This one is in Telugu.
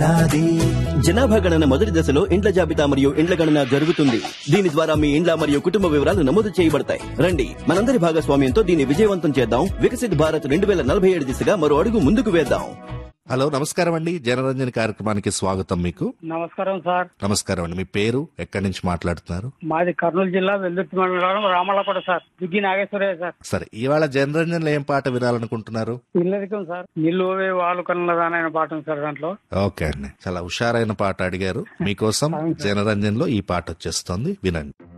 జనాభా గణన మొదటి దశలో ఇండ్ల జాబితా మరియు ఇండ్ల గణన జరుగుతుంది దీని ద్వారా మీ ఇండ్ల మరియు కుటుంబ వివరాలు నమోదు చేయబడతాయి రండి మనందరి భాగస్వామ్యంతో దీన్ని విజయవంతం చేద్దాం వికసిత్ భారత్ రెండు వేల నలభై ఏడు దిశగా మరో అడుగు ముందుకు వేద్దాం హలో నమస్కారం అండి జనరంజన్ కార్యక్రమానికి స్వాగతం మీకు నమస్కారం సార్ నమస్కారం అండి మీ పేరు ఎక్కడి నుంచి మాట్లాడుతున్నారు మాది కర్నూలు జిల్లా వెల్దుర్తి మండలం రామల్లకోట సార్ దుగ్గి నాగేశ్వరయ్య సార్ సరే ఇవాళ జనరంజన్ లో ఏం పాట వినాలనుకుంటున్నారు ఇల్లరికం సార్ నిల్లువే వాళ్ళు కన్నదానైన పాఠం సార్ దాంట్లో ఓకే అండి చాలా హుషారైన పాట అడిగారు మీకోసం జనరంజన్ లో ఈ పాట వచ్చేస్తుంది వినండి